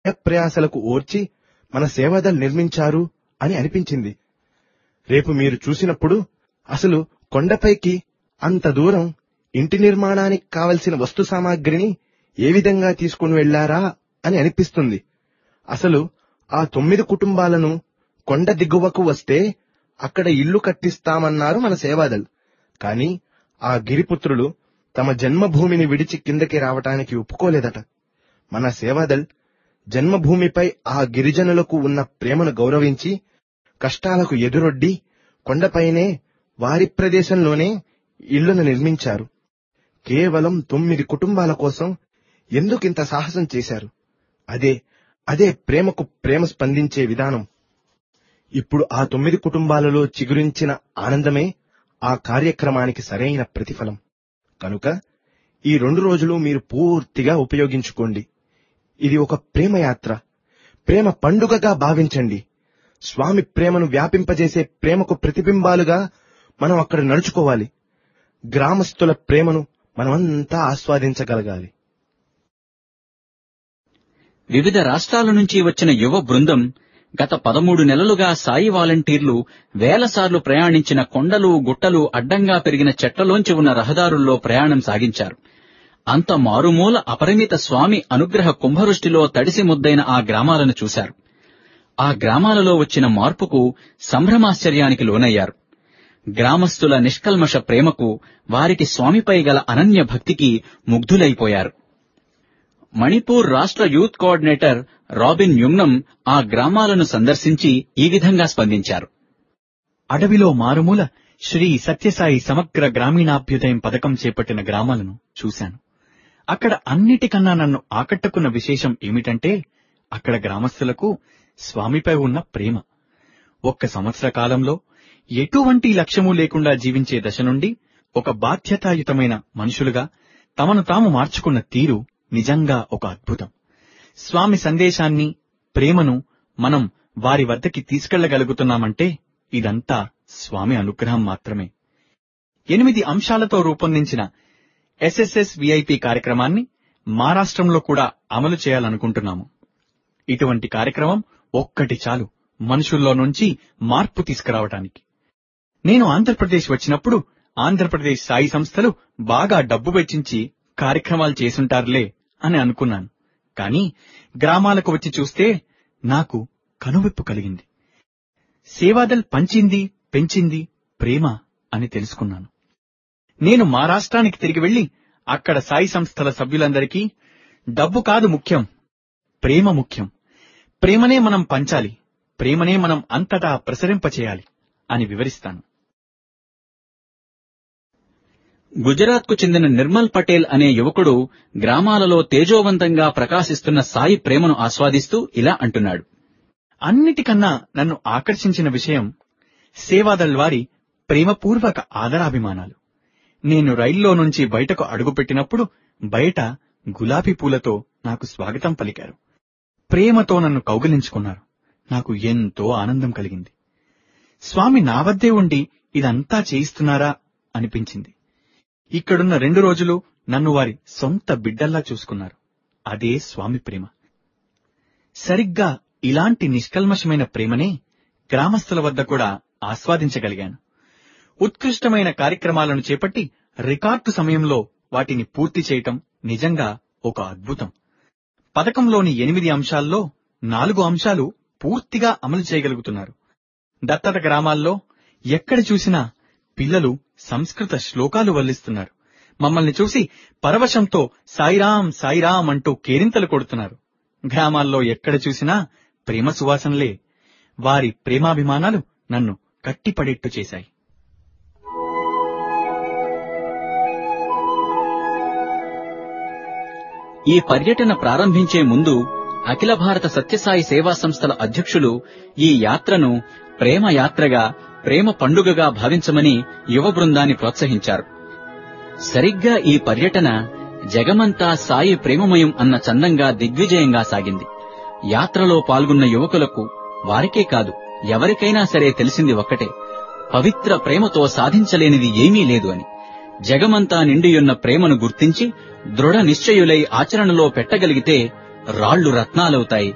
ప్రయాసలకు ఓర్చి మన సేవాదల్ నిర్మించారు అని అనిపించింది రేపు మీరు చూసినప్పుడు అసలు కొండపైకి అంత దూరం ఇంటి నిర్మాణానికి కావలసిన వస్తు సామాగ్రిని ఏ విధంగా తీసుకుని వెళ్లారా అని అనిపిస్తుంది అసలు ఆ తొమ్మిది కుటుంబాలను కొండ దిగువకు వస్తే అక్కడ ఇల్లు కట్టిస్తామన్నారు మన సేవాదల్ కాని ఆ గిరిపుత్రులు తమ జన్మభూమిని విడిచి కిందకి రావటానికి ఒప్పుకోలేదట మన సేవాదల్ జన్మభూమిపై ఆ గిరిజనులకు ఉన్న ప్రేమను గౌరవించి కష్టాలకు ఎదురొడ్డి కొండపైనే వారి ప్రదేశంలోనే ఇళ్లను నిర్మించారు కేవలం తొమ్మిది కుటుంబాల కోసం ఎందుకింత సాహసం చేశారు అదే అదే ప్రేమకు ప్రేమ స్పందించే విధానం ఇప్పుడు ఆ తొమ్మిది కుటుంబాలలో చిగురించిన ఆనందమే ఆ కార్యక్రమానికి సరైన ప్రతిఫలం కనుక ఈ రెండు రోజులు మీరు పూర్తిగా ఉపయోగించుకోండి ఇది ఒక ప్రేమ యాత్ర ప్రేమ పండుగగా భావించండి స్వామి ప్రేమను వ్యాపింపజేసే ప్రేమకు ప్రతిబింబాలుగా మనం అక్కడ నడుచుకోవాలి గ్రామస్తుల ప్రేమను మనమంతా ఆస్వాదించగలగాలి వివిధ రాష్ట్రాల నుంచి వచ్చిన యువ బృందం గత పదమూడు నెలలుగా సాయి వాలంటీర్లు వేలసార్లు ప్రయాణించిన కొండలు గుట్టలు అడ్డంగా పెరిగిన చెట్లలోంచి ఉన్న రహదారుల్లో ప్రయాణం సాగించారు అంత మారుమూల అపరిమిత స్వామి అనుగ్రహ కుంభవృష్టిలో తడిసి ముద్దైన ఆ గ్రామాలను చూశారు ఆ గ్రామాలలో వచ్చిన మార్పుకు సంభ్రమాశ్చర్యానికి లోనయ్యారు గ్రామస్తుల నిష్కల్మష ప్రేమకు వారికి స్వామిపై గల అనన్య భక్తికి ముగ్ధులైపోయారు మణిపూర్ రాష్ట్ర యూత్ కోఆర్డినేటర్ రాబిన్ యుమ్నం ఆ గ్రామాలను సందర్శించి ఈ విధంగా స్పందించారు అడవిలో మారుమూల శ్రీ సత్యసాయి సమగ్ర గ్రామీణాభ్యుదయం పథకం చేపట్టిన గ్రామాలను చూశాను అక్కడ అన్నిటికన్నా నన్ను ఆకట్టుకున్న విశేషం ఏమిటంటే అక్కడ గ్రామస్తులకు స్వామిపై ఉన్న ప్రేమ ఒక్క సంవత్సర కాలంలో ఎటువంటి లక్ష్యమూ లేకుండా జీవించే దశ నుండి ఒక బాధ్యతాయుతమైన మనుషులుగా తమను తాము మార్చుకున్న తీరు నిజంగా ఒక అద్భుతం స్వామి సందేశాన్ని ప్రేమను మనం వారి వద్దకి తీసుకెళ్లగలుగుతున్నామంటే ఇదంతా స్వామి అనుగ్రహం మాత్రమే ఎనిమిది అంశాలతో రూపొందించిన ఎస్ఎస్ఎస్ విఐపి కార్యక్రమాన్ని మహారాష్ట్రంలో కూడా అమలు చేయాలనుకుంటున్నాము ఇటువంటి కార్యక్రమం ఒక్కటి చాలు మనుషుల్లో నుంచి మార్పు తీసుకురావటానికి నేను ఆంధ్రప్రదేశ్ వచ్చినప్పుడు ఆంధ్రప్రదేశ్ సాయి సంస్థలు బాగా డబ్బు వెచ్చించి కార్యక్రమాలు చేసుంటారులే అని అనుకున్నాను కానీ గ్రామాలకు వచ్చి చూస్తే నాకు కనువిప్పు కలిగింది సేవాదల్ పంచింది పెంచింది ప్రేమ అని తెలుసుకున్నాను నేను మా రాష్ట్రానికి తిరిగి వెళ్లి అక్కడ సాయి సంస్థల సభ్యులందరికీ డబ్బు కాదు ముఖ్యం ప్రేమ ముఖ్యం ప్రేమనే మనం పంచాలి ప్రేమనే మనం అంతటా ప్రసరింపచేయాలి అని వివరిస్తాను గుజరాత్కు చెందిన నిర్మల్ పటేల్ అనే యువకుడు గ్రామాలలో తేజోవంతంగా ప్రకాశిస్తున్న సాయి ప్రేమను ఆస్వాదిస్తూ ఇలా అంటున్నాడు అన్నిటికన్నా నన్ను ఆకర్షించిన విషయం సేవాదల్ వారి ప్రేమపూర్వక ఆదరాభిమానాలు నేను రైల్లో నుంచి బయటకు అడుగుపెట్టినప్పుడు బయట గులాబీ పూలతో నాకు స్వాగతం పలికారు ప్రేమతో నన్ను కౌగిలించుకున్నారు నాకు ఎంతో ఆనందం కలిగింది స్వామి నా వద్దే ఉండి ఇదంతా చేయిస్తున్నారా అనిపించింది ఇక్కడున్న రెండు రోజులు నన్ను వారి సొంత బిడ్డల్లా చూసుకున్నారు అదే స్వామి ప్రేమ సరిగ్గా ఇలాంటి నిష్కల్మషమైన ప్రేమనే గ్రామస్తుల వద్ద కూడా ఆస్వాదించగలిగాను ఉత్కృష్టమైన కార్యక్రమాలను చేపట్టి రికార్డు సమయంలో వాటిని పూర్తి చేయటం నిజంగా ఒక అద్భుతం పథకంలోని ఎనిమిది అంశాల్లో నాలుగు అంశాలు పూర్తిగా అమలు చేయగలుగుతున్నారు దత్తత గ్రామాల్లో ఎక్కడ చూసినా పిల్లలు సంస్కృత శ్లోకాలు వల్లిస్తున్నారు మమ్మల్ని చూసి పరవశంతో సాయిరాం సాయిరాం అంటూ కేరింతలు కొడుతున్నారు గ్రామాల్లో ఎక్కడ చూసినా ప్రేమ సువాసనలే వారి ప్రేమాభిమానాలు నన్ను కట్టిపడేట్టు చేశాయి ఈ పర్యటన ప్రారంభించే ముందు అఖిల భారత సత్యసాయి సేవా సంస్థల అధ్యక్షులు ఈ యాత్రను ప్రేమ యాత్రగా ప్రేమ పండుగగా భావించమని యువ బృందాన్ని ప్రోత్సహించారు సరిగ్గా ఈ పర్యటన జగమంతా సాయి ప్రేమమయం అన్న చందంగా దిగ్విజయంగా సాగింది యాత్రలో పాల్గొన్న యువకులకు వారికే కాదు ఎవరికైనా సరే తెలిసింది ఒక్కటే పవిత్ర ప్రేమతో సాధించలేనిది ఏమీ లేదు అని జగమంతా నిండియున్న ప్రేమను గుర్తించి దృఢ నిశ్చయులై ఆచరణలో పెట్టగలిగితే రాళ్లు రత్నాలవుతాయి